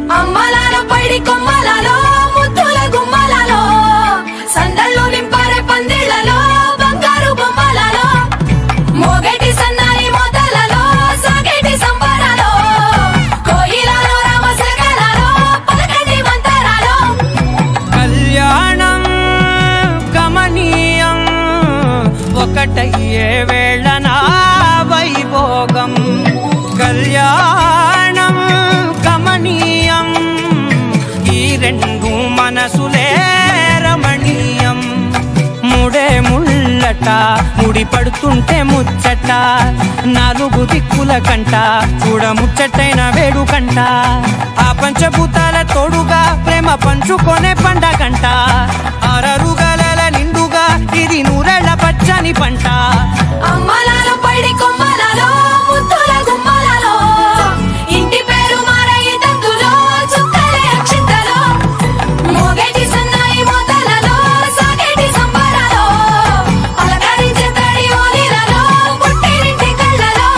అమ్మలాలో పైడి కొమ్మలలో ముద్దుల గుమ్మలలో సందళ్ళు నింపారే పందిళ్లలో బంగారు బొమ్మలలో మోగేటి సన్నాయి మోతలలో సాగేటి సంబరాలో కోయిలలో రామసగలలో పలకటి మంతరాలో కళ్యాణం గమనీయం ఒకటయ్యే వేళ నా వైభోగం కళ్యాణం గమనీయం ఈ రెండు మనసులే రమణీయం ముడే ముళ్ళట ముడి పడుతుంటే ముచ్చట నాలుగు దిక్కుల కంట చూడ ముచ్చటైన వేడుకంట ఆ పంచభూతాల తోడుగా ప్రేమ పంచుకొనే పండగంట అరరుగలల నిండుగా ఇది నూరెళ్ళ పచ్చని పంట అమ్మలాలో పైడి కొమ్మలలో ముద్దుల గుమ్మలలో ఇంటి పేరు మారయి తందులో చుక్కలే అక్షింతలో మోగేటి సన్నాయి మోతలలో సాగేటి సంబరాలో అలకరించే తడి ఓలిలలో పుట్టినింటి కళ్ళలో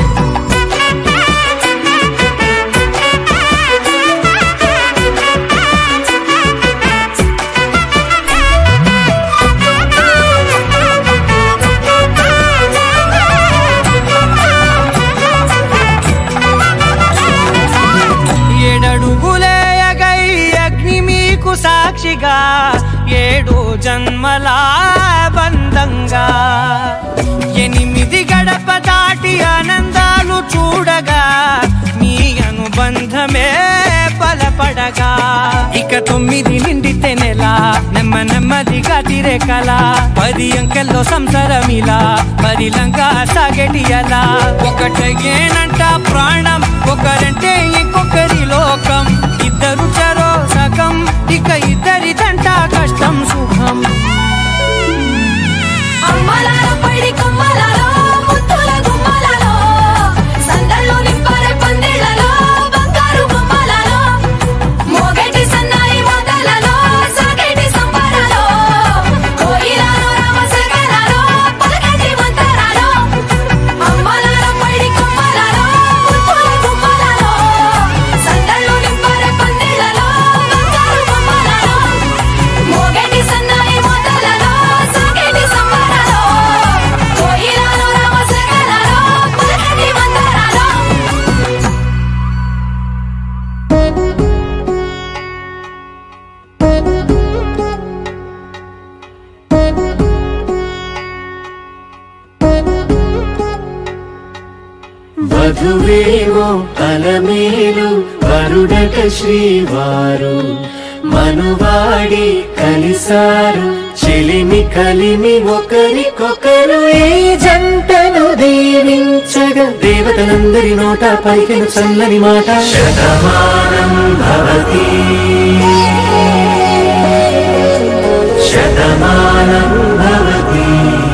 ఏడడుగులే ఎగై అగ్ని మీకు సాక్షిగా ఏడు జన్మల బంధంగా ఎనిమిది గడప దాటి ఆనందాలు చూడగా మీ అనుబంధమే బలపడగా ఇక తొమ్మిది నిండితే నెల నెమ్మ నెమ్మదిగా తిరే కల పది అంకెల్లో సంసారమిలా పరిలంగా సాగటి అలా ఒకటేనంట ప్రాణం ఒకరంటే ఇంకొకరి లోకం ఇద్దరు చరో సగం ఇక ఇద్దరిదంట కష్టం సుఖం అమ్మలాలో పైడి కొమ్మలలో ముద్దుల గుమ్మలలో సందళ్ళు నింపారే పందిళ్లలో బంగారు బొమ్మలలో మోగేటి సన్నాయి మోతలలో సాగేటి సంబరాలో కోయిలలో రామసగలలో పలకటి మంతరాలో అమ్మలాలో పైడి కొమ్మలలో ముద్దుల గుమ్మలలో సందళ్ళు నింపారే పందిళ్లలో బంగారు బొమ్మలలో మోగేటి సన్నాయి మోతలలో సాగేటి సంబరాలో కోయిలలో రామసగలలో పలకటి మంతరాలో వధువేమో అలమేలు వరుడట శ్రీవారు మనువాడి కలిసారు చెలిమి కలిమి ఒకరికొకరు ఈ జంటను దీవించగా దేవతలందరి నోట పలికిన చల్లని మాట శతమానం భవతి శతమానం భవతి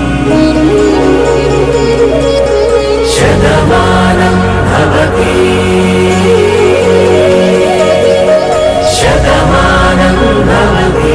శతమానం భవతి శతమానం భవతి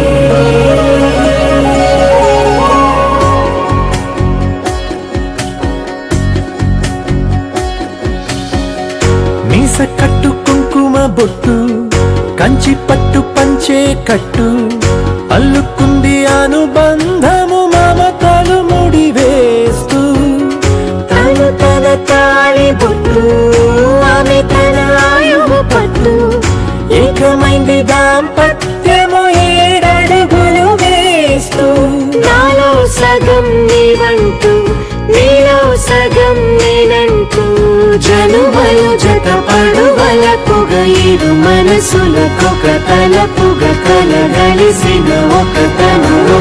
మీస కట్టు కుంకుమ బొట్టు కంచి పట్టు పంచే కట్టు అల్లుకుంది అనుబంధము మమతలు ముడివేస్తూ తను తన తాళి బొట్టు ఆమె తన ఆయువు పట్టు ఏకమైంది దాంపత్యము ఏడడుగులు వేస్తూ నాలో సగం నీవంటూ నీలో సగం నేనంటూ జనుమలు జత పడువల పొగ ఇరు మనసులకొక తల పొగ కలగలిసిన ఒక తను